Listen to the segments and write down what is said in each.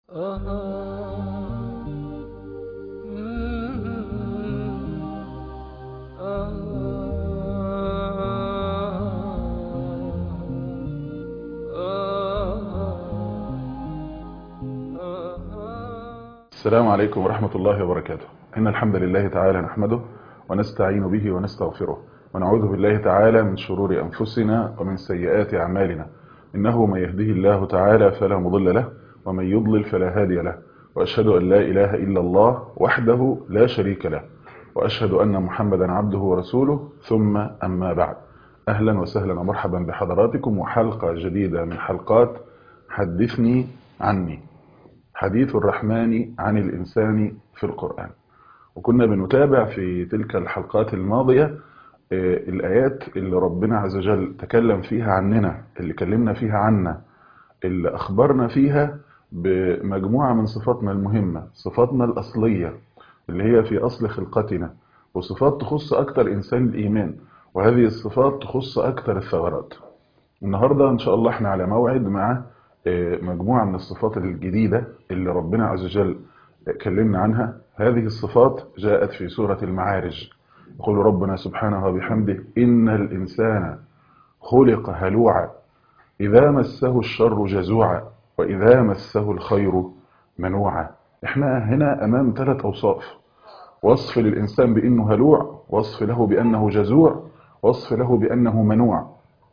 السلام عليكم ورحمة الله وبركاته إن الحمد لله تعالى نحمده ونستعين به ونستغفره ونعوذ بالله تعالى من شرور أنفسنا ومن سيئات أعمالنا إنه من يهده الله تعالى فلا مضل له ومن يضلل فلا هادي له وأشهد أن لا إله إلا الله وحده لا شريك له وأشهد أن محمدا عبده ورسوله ثم أما بعد أهلا وسهلا ومرحبا بحضراتكم وحلقة جديدة من حلقات حدثني عني حديث الرحمن عن الإنسان في القرآن وكنا بنتابع في تلك الحلقات الماضية الآيات اللي ربنا عز وجل تكلم فيها عننا اللي كلمنا فيها عنا اللي أخبرنا فيها بمجموعة من صفاتنا المهمة صفاتنا الأصلية اللي هي في أصل خلقتنا وصفات تخص أكتر إنسان الإيمان وهذه الصفات تخص أكتر الثغرات النهاردة إن شاء الله احنا على موعد مع مجموعة من الصفات الجديدة اللي ربنا عز وجل كلمنا عنها هذه الصفات جاءت في سورة المعارج يقول ربنا سبحانه وبحمده إن الإنسان خلق هلوعا إذا مسه الشر جزوعا وإذا مسه الخير منوعا احنا هنا أمام ثلاث أوصاف وصف للإنسان بأنه هلوع وصف له بأنه جزوع وصف له بأنه منوع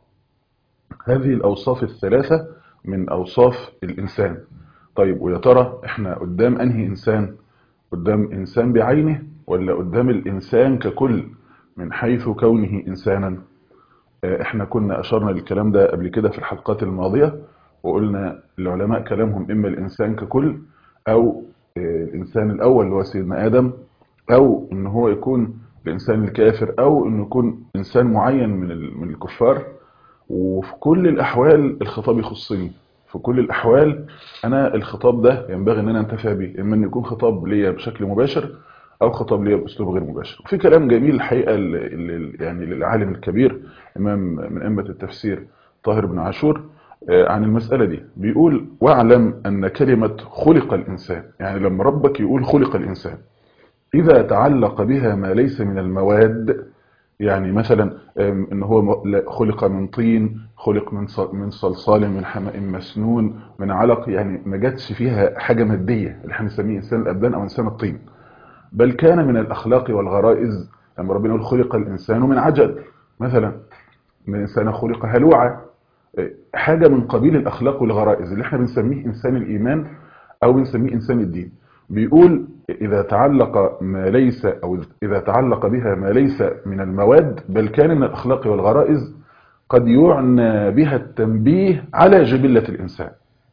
هذه الأوصاف الثلاثة من أوصاف الإنسان طيب ويا ترى احنا قدام أنهي إنسان قدام إنسان بعينه ولا قدام الإنسان ككل من حيث كونه إنسانا احنا كنا أشرنا للكلام ده قبل كده في الحلقات الماضية وقلنا العلماء كلامهم إما الإنسان ككل أو الإنسان الأول اللي هو سيدنا آدم أو إن هو يكون الإنسان الكافر أو إنه يكون إنسان معين من من الكفار وفي كل الأحوال الخطاب يخصني في كل الأحوال أنا الخطاب ده ينبغي أن أنا أنتفع به إما أن يكون خطاب ليا بشكل مباشر أو خطاب ليا بأسلوب غير مباشر وفي كلام جميل الحقيقة يعني للعالم الكبير إمام من أئمة التفسير طاهر بن عاشور عن المسألة دي بيقول واعلم أن كلمة خلق الإنسان يعني لما ربك يقول خلق الإنسان إذا تعلق بها ما ليس من المواد يعني مثلا ان هو خلق من طين خلق من من صلصال من حماء مسنون من علق يعني ما جاتش فيها حاجه ماديه اللي احنا بنسميه انسان الابدان او انسان الطين بل كان من الاخلاق والغرائز لما ربنا يقول خلق الانسان من عجل مثلا من انسان خلق هلوعا حاجه من قبيل الاخلاق والغرائز اللي احنا بنسميه انسان الايمان او بنسميه انسان الدين بيقول إذا تعلق ما ليس أو إذا تعلق بها ما ليس من المواد بل كان من الأخلاق والغرائز قد يعنى بها التنبيه على جبلة الإنسان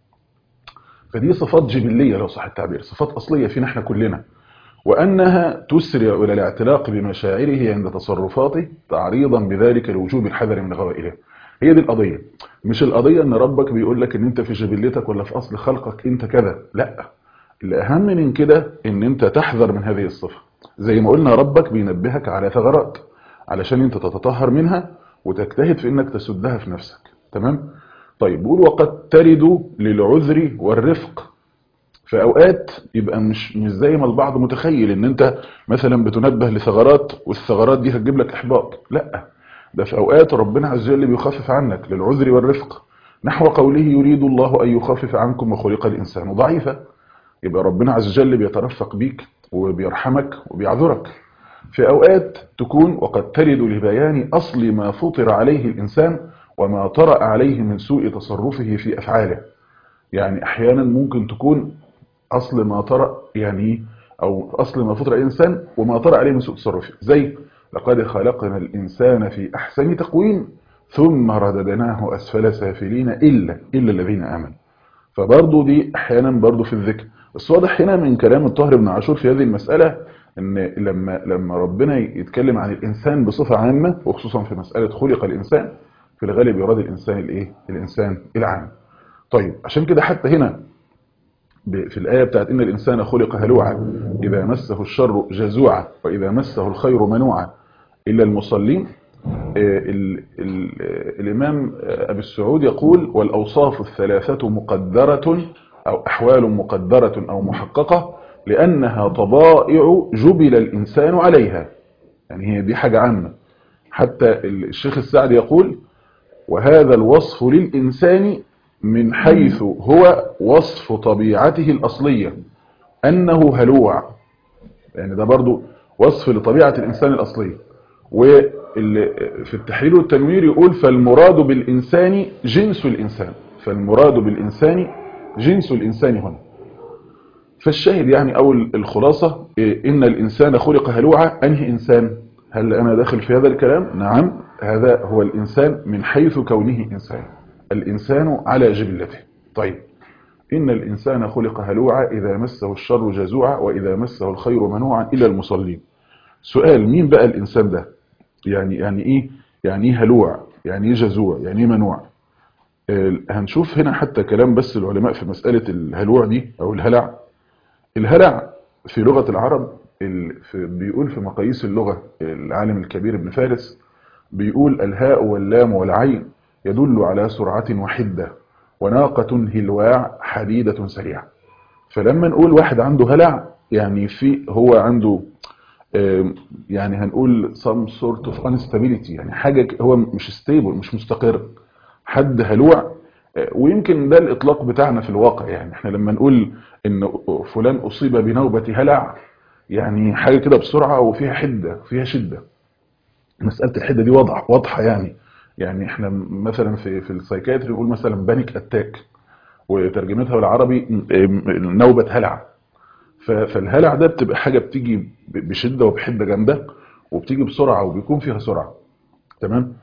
فدي صفات جبلية لو صح التعبير صفات أصلية فينا احنا كلنا وأنها تسرع إلى الاعتلاق بمشاعره عند تصرفاته تعريضا بذلك لوجوب الحذر من غوائله هي دي القضية مش القضية ان ربك بيقول لك ان انت في جبلتك ولا في أصل خلقك انت كذا لا الأهم من كده ان انت تحذر من هذه الصفة زي ما قلنا ربك بينبهك على ثغرات علشان انت تتطهر منها وتجتهد في انك تسدها في نفسك تمام طيب بيقول وقد ترد للعذر والرفق في اوقات يبقى مش مش زي ما البعض متخيل ان انت مثلا بتنبه لثغرات والثغرات دي هتجيب لك احباط لا ده في اوقات ربنا عز وجل بيخفف عنك للعذر والرفق نحو قوله يريد الله ان يخفف عنكم وخلق الانسان ضعيفا يبقى ربنا عز وجل بيترفق بيك وبيرحمك وبيعذرك في أوقات تكون وقد ترد لبيان أصل ما فطر عليه الإنسان وما طرأ عليه من سوء تصرفه في أفعاله يعني أحيانا ممكن تكون أصل ما طرأ يعني أو أصل ما فطر الإنسان وما طرأ عليه من سوء تصرفه زي لقد خلقنا الإنسان في أحسن تقويم ثم رددناه أسفل سافلين إلا إلا الذين آمنوا فبرضه دي أحيانا برضه في الذكر بس واضح هنا من كلام الطاهر بن عاشور في هذه المسألة ان لما لما ربنا يتكلم عن الانسان بصفة عامة وخصوصا في مسألة خلق الانسان في الغالب يراد الانسان الايه الانسان العام طيب عشان كده حتى هنا في الآية بتاعت إن الإنسان خلق هلوعا إذا مسه الشر جزوعا وإذا مسه الخير منوعا إلا المصلين ال ال الإمام أبي السعود يقول والأوصاف الثلاثة مقدرة أو أحوال مقدرة أو محققة لأنها طبائع جبل الإنسان عليها يعني هي دي حاجة عامة حتى الشيخ السعد يقول وهذا الوصف للإنسان من حيث هو وصف طبيعته الأصلية أنه هلوع يعني ده برضو وصف لطبيعة الإنسان الأصلية وفي التحليل والتنوير يقول فالمراد بالإنسان جنس الإنسان فالمراد بالإنسان جنس الإنسان هنا فالشاهد يعني أو الخلاصة إن الإنسان خلق هلوعا أنهي إنسان هل أنا داخل في هذا الكلام نعم هذا هو الإنسان من حيث كونه إنسان الإنسان على جبلته طيب إن الإنسان خلق هلوعا إذا مسه الشر جزوعا وإذا مسه الخير منوعا إلى المصلين سؤال مين بقى الإنسان ده يعني يعني إيه يعني إيه هلوع يعني إيه جزوع يعني إيه منوع آه هنشوف هنا حتى كلام بس العلماء في مسألة الهلوع دي أو الهلع الهلع في لغة العرب في بيقول في مقاييس اللغة العالم الكبير ابن فارس بيقول الهاء واللام والعين يدل على سرعة وحدة وناقة هلواع حديدة سريعة فلما نقول واحد عنده هلع يعني في هو عنده يعني هنقول some sort of instability يعني حاجة هو مش stable مش مستقر حد هلوع ويمكن ده الإطلاق بتاعنا في الواقع يعني احنا لما نقول ان فلان أصيب بنوبة هلع يعني حاجة كده بسرعة وفيها حدة وفيها شدة مسألة الحدة دي واضحة واضحة يعني يعني احنا مثلا في في السايكاتري نقول مثلا بانيك اتاك وترجمتها بالعربي نوبة هلع فالهلع ده بتبقى حاجة بتيجي بشدة وبحدة جامدة وبتيجي بسرعة وبيكون فيها سرعة تمام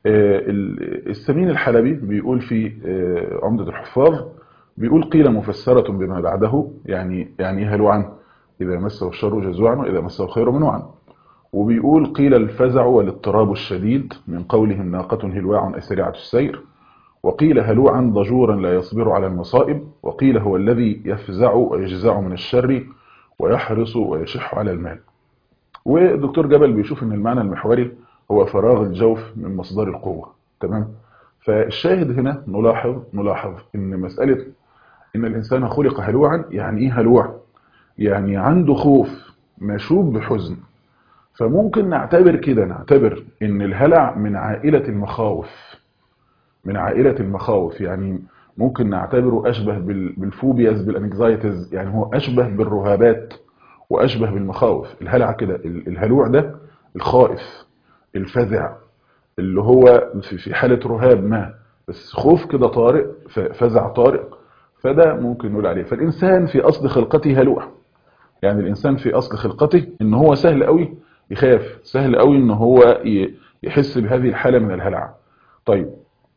السمين الحلبي بيقول في عمدة الحفاظ بيقول قيل مفسرة بما بعده يعني يعني هلوعا إذا مسه الشر جزوعا وإذا مسه الخير منوعا وبيقول قيل الفزع والاضطراب الشديد من قولهم ناقة هلواع أسرعة السير وقيل هلوعا ضجورا لا يصبر على المصائب وقيل هو الذي يفزع ويجزع من الشر ويحرص ويشح على المال ودكتور جبل بيشوف ان المعنى المحوري هو فراغ الجوف من مصدر القوة تمام فالشاهد هنا نلاحظ نلاحظ ان مسألة ان الانسان خلق هلوعا يعني ايه هلوع يعني عنده خوف مشوب بحزن فممكن نعتبر كده نعتبر ان الهلع من عائلة المخاوف من عائلة المخاوف يعني ممكن نعتبره أشبه بالفوبياز بالانكزايتيز يعني هو أشبه بالرهابات وأشبه بالمخاوف الهلع كده الهلوع ده الخائف الفزع اللي هو في حالة رهاب ما بس خوف كده طارئ فزع طارئ فده ممكن نقول عليه فالإنسان في أصل خلقته هلوع يعني الإنسان في أصل خلقته إن هو سهل قوي يخاف سهل قوي إن هو يحس بهذه الحالة من الهلع طيب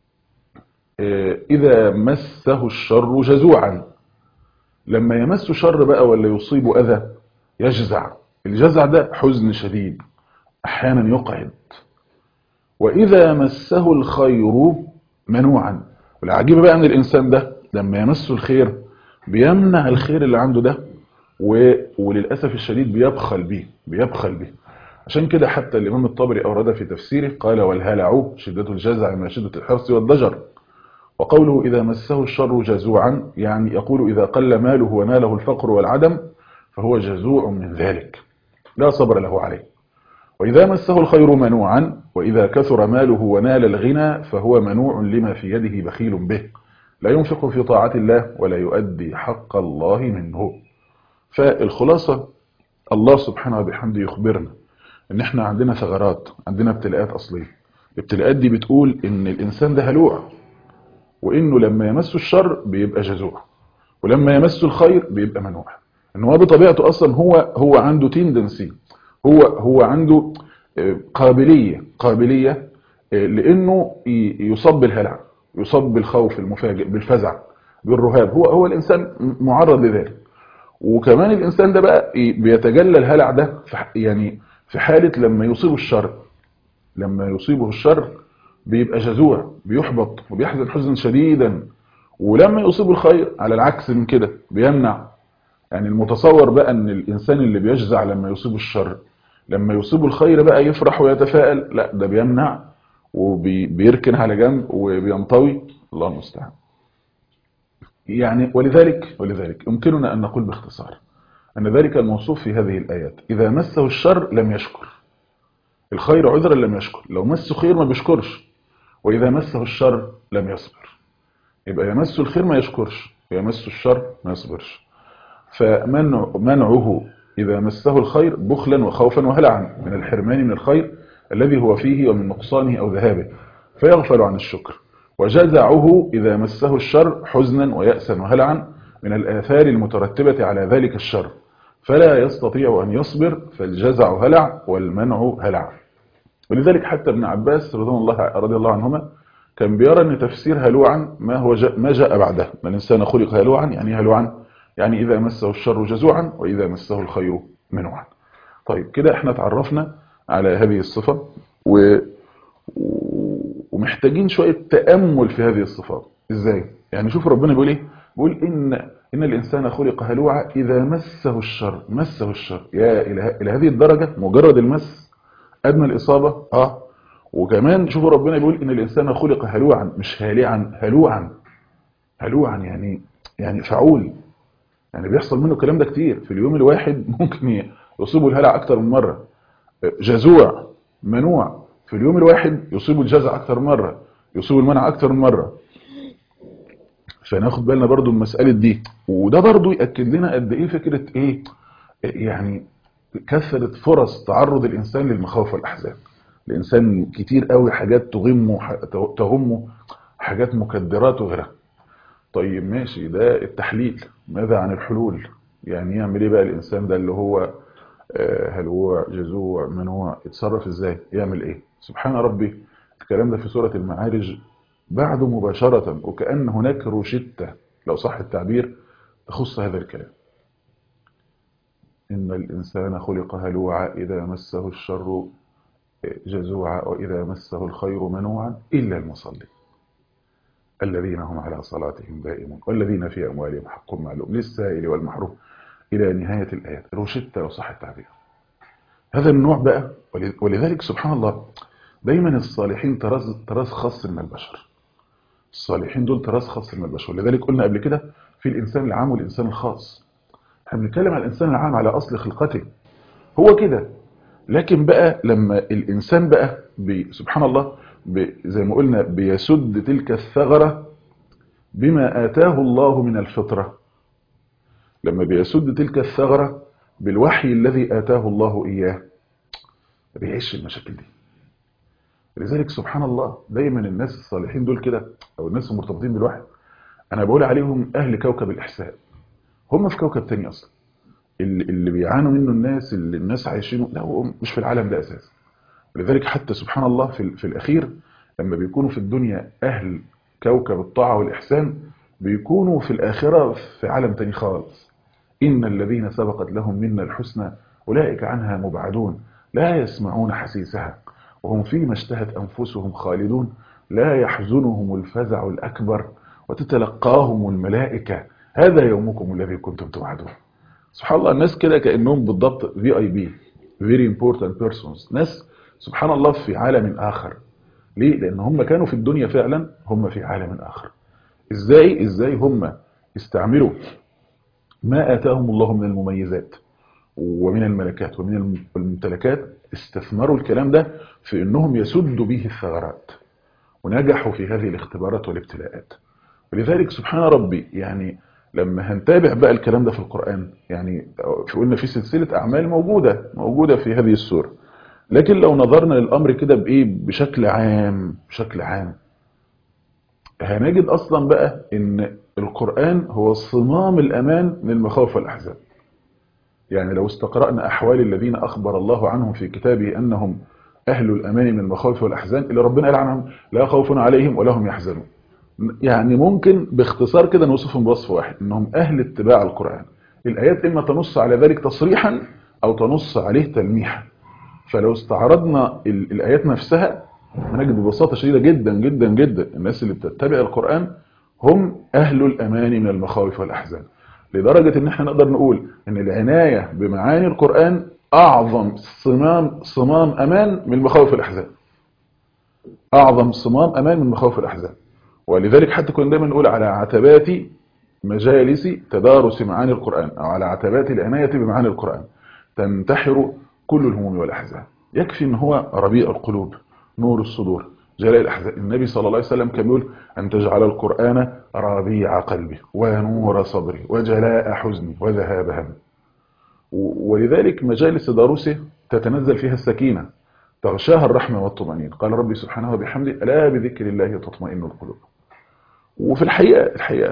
إذا مسه الشر جزوعا لما يمس شر بقى ولا يصيب أذى يجزع الجزع ده حزن شديد أحيانا يقعد وإذا مسه الخير منوعا والعجيب بقى أن الإنسان ده لما يمسه الخير بيمنع الخير اللي عنده ده و... وللأسف الشديد بيبخل به بيبخل به عشان كده حتى الإمام الطبري أورد في تفسيره قال والهلع شدة الجزع ما شدة الحرص والضجر وقوله إذا مسه الشر جزوعا يعني يقول إذا قل ماله وناله الفقر والعدم فهو جزوع من ذلك لا صبر له عليه وإذا مسه الخير منوعا وإذا كثر ماله ونال الغنى فهو منوع لما في يده بخيل به لا ينفق في طاعة الله ولا يؤدي حق الله منه فالخلاصة الله سبحانه وبحمده يخبرنا ان احنا عندنا ثغرات عندنا ابتلاءات اصلية الابتلاءات دي بتقول ان الانسان ده هلوع وانه لما يمسه الشر بيبقى جزوع ولما يمسه الخير بيبقى منوع ان هو بطبيعته اصلا هو هو عنده تندنسي هو هو عنده قابلية قابلية لانه يصاب بالهلع يصاب بالخوف المفاجئ بالفزع بالرهاب هو هو الانسان معرض لذلك وكمان الانسان ده بقى بيتجلى الهلع ده يعني في حالة لما يصيبه الشر لما يصيبه الشر بيبقى جزوع بيحبط وبيحزن حزنا شديدا ولما يصيبه الخير على العكس من كده بيمنع يعني المتصور بقى ان الانسان اللي بيجزع لما يصيبه الشر لما يصيبه الخير بقى يفرح ويتفائل لا ده بيمنع وبيركن على جنب وبينطوي الله المستعان يعني ولذلك ولذلك يمكننا أن نقول باختصار أن ذلك الموصوف في هذه الآيات إذا مسه الشر لم يشكر الخير عذرا لم يشكر لو مسه خير ما بيشكرش وإذا مسه الشر لم يصبر يبقى يمسه الخير ما يشكرش ويمسه الشر ما يصبرش فمنعه إذا مسه الخير بخلا وخوفا وهلعا من الحرمان من الخير الذي هو فيه ومن نقصانه أو ذهابه فيغفل عن الشكر وجزعه إذا مسه الشر حزنا ويأسا وهلعا من الآثار المترتبة على ذلك الشر فلا يستطيع أن يصبر فالجزع هلع والمنع هلع ولذلك حتى ابن عباس رضي الله, رضي الله عنهما كان بيرى أن تفسير هلوعا ما هو جاء ما جاء بعده من الإنسان خلق هلوعا يعني هلوعا يعني إذا مسه الشر جزوعا وإذا مسه الخير منوعا طيب كده احنا تعرفنا على هذه الصفة و... ومحتاجين شوية تأمل في هذه الصفات ازاي يعني شوف ربنا بيقول ايه بيقول إن, إن الإنسان خلق هلوعا إذا مسه الشر مسه الشر يا إلى, إلى هذه الدرجة مجرد المس أدنى الإصابة آه وكمان شوفوا ربنا بيقول إن الإنسان خلق هلوعا مش هالعا هلوعا هلوعا يعني يعني فعول يعني بيحصل منه الكلام ده كتير في اليوم الواحد ممكن يصيبه الهلع أكتر من مرة جزوع منوع في اليوم الواحد يصيبه الجزع أكتر من مرة يصيبه المنع أكتر من مرة فناخد بالنا برضو من مسألة دي وده برضو يأكد لنا قد إيه فكرة إيه يعني كثرة فرص تعرض الإنسان للمخاوف والأحزان الإنسان كتير قوي حاجات تغمه تهمه حاجات مكدرات وغيرها طيب ماشي ده التحليل ماذا عن الحلول يعني يعمل ايه بقى الإنسان ده اللي هو هلوع جزوع منوع يتصرف ازاي يعمل ايه سبحان ربي الكلام ده في سورة المعارج بعده مباشرة وكأن هناك روشتة لو صح التعبير تخص هذا الكلام إن الإنسان خلق هلوعا إذا مسه الشر جزوعا وإذا مسه الخير منوعا إلا المصلي الذين هم على صلاتهم دائمون والذين في أموالهم حق معلوم للسائل والمحروم إلى نهاية الآيات روشتة لو صح التعبير هذا النوع بقى ولذلك سبحان الله دايما الصالحين طراز طراز خاص من البشر الصالحين دول طراز خاص من البشر لذلك قلنا قبل كده في الإنسان العام والإنسان الخاص احنا بنتكلم عن الإنسان العام على أصل خلقته هو كده لكن بقى لما الإنسان بقى بي سبحان الله بي زي ما قلنا بيسد تلك الثغرة بما آتاه الله من الفطرة لما بيسد تلك الثغرة بالوحي الذي آتاه الله إياه بيعيش المشاكل دي لذلك سبحان الله دايما الناس الصالحين دول كده أو الناس المرتبطين بالوحي أنا بقول عليهم أهل كوكب الإحسان هم في كوكب تاني أصلا اللي, اللي بيعانوا منه الناس اللي الناس عايشينه لا هو مش في العالم ده أساسا لذلك حتى سبحان الله في, في الأخير لما بيكونوا في الدنيا أهل كوكب الطاعة والإحسان بيكونوا في الآخرة في عالم تاني خالص إن الذين سبقت لهم منا الحسنى أولئك عنها مبعدون لا يسمعون حسيسها وهم فيما اشتهت أنفسهم خالدون لا يحزنهم الفزع الأكبر وتتلقاهم الملائكة هذا يومكم الذي كنتم توعدون سبحان الله الناس كده كأنهم بالضبط في اي بي very important persons ناس سبحان الله في عالم آخر ليه؟ لأن هم كانوا في الدنيا فعلا هم في عالم آخر إزاي؟ إزاي هم استعملوا ما آتاهم الله من المميزات ومن الملكات ومن الممتلكات استثمروا الكلام ده في أنهم يسدوا به الثغرات ونجحوا في هذه الاختبارات والابتلاءات ولذلك سبحان ربي يعني لما هنتابع بقى الكلام ده في القرآن يعني قلنا في سلسلة أعمال موجودة موجودة في هذه السورة لكن لو نظرنا للأمر كده بإيه بشكل عام بشكل عام هنجد أصلا بقى إن القرآن هو صمام الأمان من المخاوف والأحزان يعني لو استقرأنا أحوال الذين أخبر الله عنهم في كتابه أنهم أهل الأمان من المخاوف والأحزان اللي ربنا قال عنهم لا خوف عليهم ولا هم يحزنون يعني ممكن باختصار كده نوصفهم بوصف واحد انهم اهل اتباع القرآن الايات اما تنص على ذلك تصريحا او تنص عليه تلميحا فلو استعرضنا الايات نفسها هنجد ببساطة شديدة جدا جدا جدا الناس اللي بتتبع القرآن هم اهل الامان من المخاوف والاحزان لدرجة ان احنا نقدر نقول ان العناية بمعاني القرآن اعظم صمام صمام امان من المخاوف والاحزان اعظم صمام امان من المخاوف والاحزان ولذلك حتى كنا دايما نقول على عتبات مجالس تدارس معاني القرآن أو على عتبات العناية بمعاني القرآن تنتحر كل الهموم والأحزان يكفي أن هو ربيع القلوب نور الصدور جلاء الأحزان النبي صلى الله عليه وسلم كان يقول أن تجعل القرآن ربيع قلبي ونور صدري وجلاء حزني وذهاب همي ولذلك مجالس تدارسه تتنزل فيها السكينة تغشاها الرحمة والطمأنينة قال ربي سبحانه وبحمده ألا بذكر الله تطمئن القلوب وفي الحقيقة الحقيقة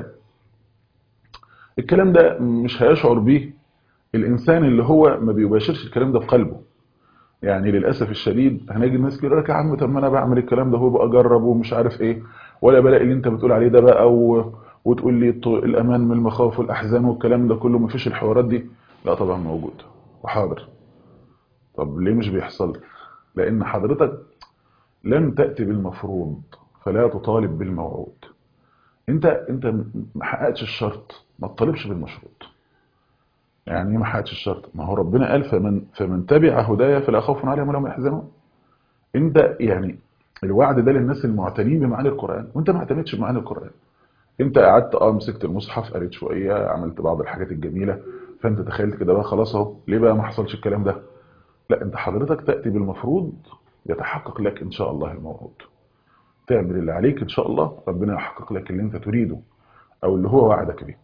الكلام ده مش هيشعر به الإنسان اللي هو ما بيباشرش الكلام ده بقلبه يعني للأسف الشديد هنجي الناس كده لك يا عم طب ما أنا بعمل الكلام ده هو بقى أجرب ومش عارف إيه ولا بلاقي اللي أنت بتقول عليه ده بقى و... وتقول لي الأمان من المخاوف والأحزان والكلام ده كله ما فيش الحوارات دي لا طبعا موجود وحاضر طب ليه مش بيحصل لأن حضرتك لم تأتي بالمفروض فلا تطالب بالموعود انت انت ما حققتش الشرط ما تطالبش بالمشروط يعني ايه ما حققتش الشرط ما هو ربنا قال فمن فمن تبع هدايا فلا خوف عليهم ولا هم يحزنون انت يعني الوعد ده للناس المعتنين بمعاني القرآن وانت ما اعتمدتش بمعاني القرآن انت قعدت اه مسكت المصحف قريت شويه عملت بعض الحاجات الجميله فانت تخيلت كده بقى خلاص اهو ليه بقى ما حصلش الكلام ده لا انت حضرتك تاتي بالمفروض يتحقق لك ان شاء الله الموعود تعمل اللي عليك ان شاء الله ربنا يحقق لك اللي انت تريده او اللي هو وعدك به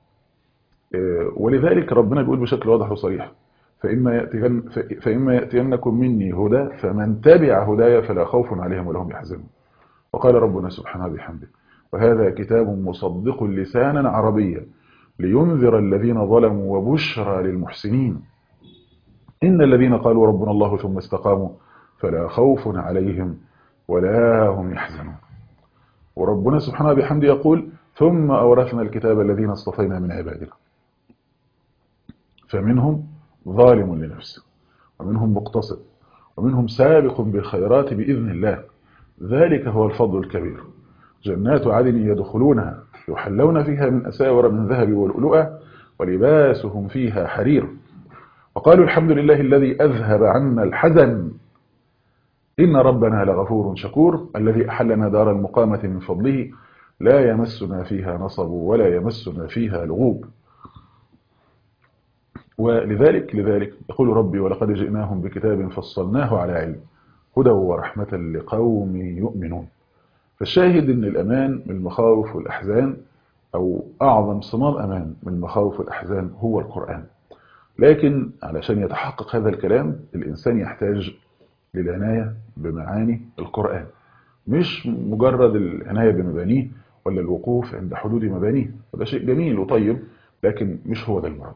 ولذلك ربنا بيقول بشكل واضح وصريح فإما, يأتين فإما يأتينكم مني هدى فمن تبع هدايا فلا خوف عليهم ولا هم يحزنون وقال ربنا سبحانه بحمده وهذا كتاب مصدق لسانا عربيا لينذر الذين ظلموا وبشرى للمحسنين إن الذين قالوا ربنا الله ثم استقاموا فلا خوف عليهم ولا هم يحزنون وربنا سبحانه بحمده يقول ثم أورثنا الكتاب الذين اصطفينا من عبادنا فمنهم ظالم لنفسه ومنهم مقتصد ومنهم سابق بالخيرات بإذن الله ذلك هو الفضل الكبير جنات عدن يدخلونها يحلون فيها من أساور من ذهب والألؤة ولباسهم فيها حرير وقالوا الحمد لله الذي أذهب عنا الحزن إن ربنا لغفور شكور الذي أحلنا دار المقامة من فضله لا يمسنا فيها نصب ولا يمسنا فيها لغوب ولذلك لذلك يقول ربي ولقد جئناهم بكتاب فصلناه على علم هدى ورحمة لقوم يؤمنون فالشاهد ان الأمان من المخاوف والأحزان أو أعظم صمام أمان من المخاوف والأحزان هو القرآن لكن علشان يتحقق هذا الكلام الإنسان يحتاج للعناية بمعاني القرآن مش مجرد العناية بمبانيه ولا الوقوف عند حدود مبانيه وده شيء جميل وطيب لكن مش هو ده المراد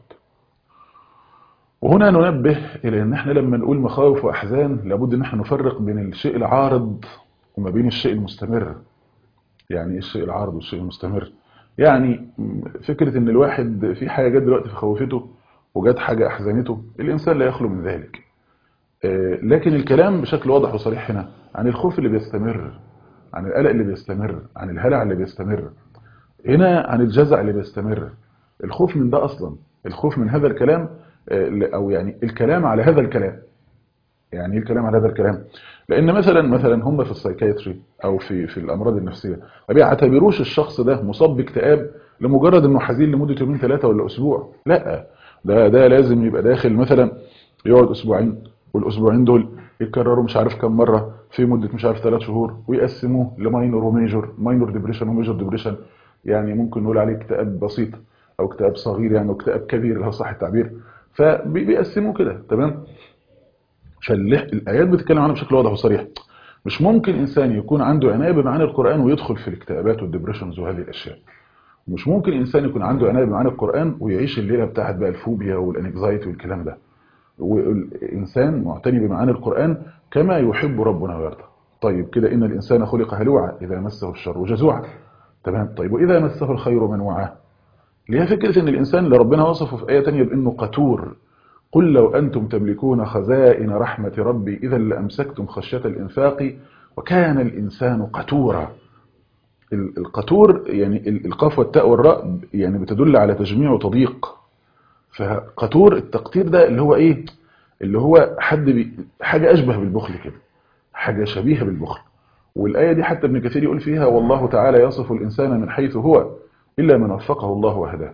وهنا ننبه إلى أن احنا لما نقول مخاوف وأحزان لابد أن احنا نفرق بين الشيء العارض وما بين الشيء المستمر يعني ايه الشيء العارض والشيء المستمر يعني فكرة ان الواحد في حاجة جت دلوقتي في خوفته وجت حاجة أحزنته الإنسان لا يخلو من ذلك لكن الكلام بشكل واضح وصريح هنا عن الخوف اللي بيستمر عن القلق اللي بيستمر عن الهلع اللي بيستمر هنا عن الجزع اللي بيستمر الخوف من ده أصلا الخوف من هذا الكلام أو يعني الكلام على هذا الكلام يعني ايه الكلام على هذا الكلام لأن مثلا مثلا هم في السايكايتري أو في في الأمراض النفسية ما بيعتبروش الشخص ده مصاب باكتئاب لمجرد انه حزين لمدة يومين ثلاثة ولا أسبوع لا ده ده لازم يبقى داخل مثلا يقعد أسبوعين والأسبوعين دول يتكرروا مش عارف كم مرة في مدة مش عارف ثلاث شهور ويقسموه لماينور وميجور ماينور ديبريشن وميجور ديبريشن يعني ممكن نقول عليه اكتئاب بسيط أو اكتئاب صغير يعني واكتئاب كبير اللي هو صح التعبير فبيقسموه كده تمام فالآيات بتتكلم عنها بشكل واضح وصريح مش ممكن إنسان يكون عنده عناية بمعاني القرآن ويدخل في الاكتئابات والديبريشنز وهذه الأشياء مش ممكن إنسان يكون عنده عناية بمعاني القرآن ويعيش الليلة بتاعت بقى الفوبيا والانكزايتي والكلام ده والإنسان معتني بمعاني القرآن كما يحب ربنا ويرضى طيب كده إن الإنسان خلق هلوعا إذا مسه الشر جزوعا تمام طيب وإذا مسه الخير منوعا ليها فكرة إن الإنسان اللي ربنا وصفه في آية تانية بأنه قتور قل لو أنتم تملكون خزائن رحمة ربي إذا لأمسكتم خشية الإنفاق وكان الإنسان قتورا القتور يعني القاف والتاء والراء يعني بتدل على تجميع وتضييق فقتور التقتير ده اللي هو ايه اللي هو حد بي حاجة أشبه بالبخل كده حاجة شبيهة بالبخل والآية دي حتى ابن كثير يقول فيها والله تعالى يصف الإنسان من حيث هو إلا من وفقه الله وهداه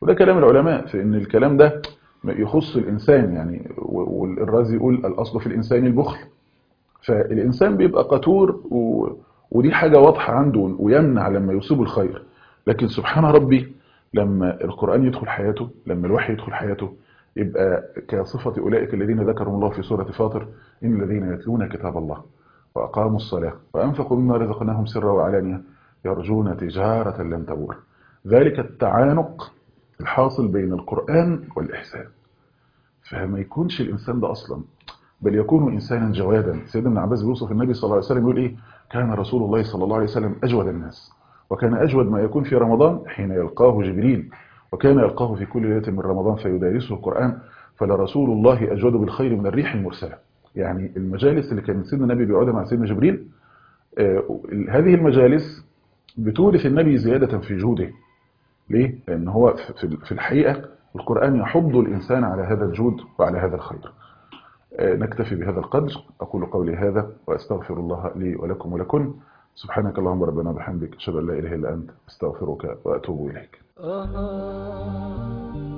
وده كلام العلماء في ان الكلام ده يخص الانسان يعني والرازي يقول الاصل في الانسان البخل فالانسان بيبقى قتور و... ودي حاجة واضحة عنده ويمنع لما يصيب الخير لكن سبحان ربي لما القرآن يدخل حياته لما الوحي يدخل حياته يبقى كصفة أولئك الذين ذكرهم الله في سورة فاطر إن الذين يتلون كتاب الله وأقاموا الصلاة وأنفقوا مما رزقناهم سرا وعلانية يرجون تجارة لن تبور ذلك التعانق الحاصل بين القرآن والإحسان فما يكونش الإنسان ده أصلا بل يكون إنسانا جوادا سيدنا ابن عباس بيوصف النبي صلى الله عليه وسلم يقول إيه كان رسول الله صلى الله عليه وسلم أجود الناس وكان أجود ما يكون في رمضان حين يلقاه جبريل وكان يلقاه في كل ليلة من رمضان فيدارسه القرآن فلرسول الله أجود بالخير من الريح المرسلة يعني المجالس اللي كان سيدنا النبي بيقعدها مع سيدنا جبريل آه هذه المجالس بتورث النبي زيادة في جوده ليه؟ لأن هو في الحقيقة القرآن يحض الإنسان على هذا الجود وعلى هذا الخير آه نكتفي بهذا القدر أقول قولي هذا وأستغفر الله لي ولكم ولكن سبحانك اللهم ربنا وبحمدك أشهد أن لا إله إلا أنت أستغفرك وأتوب إليك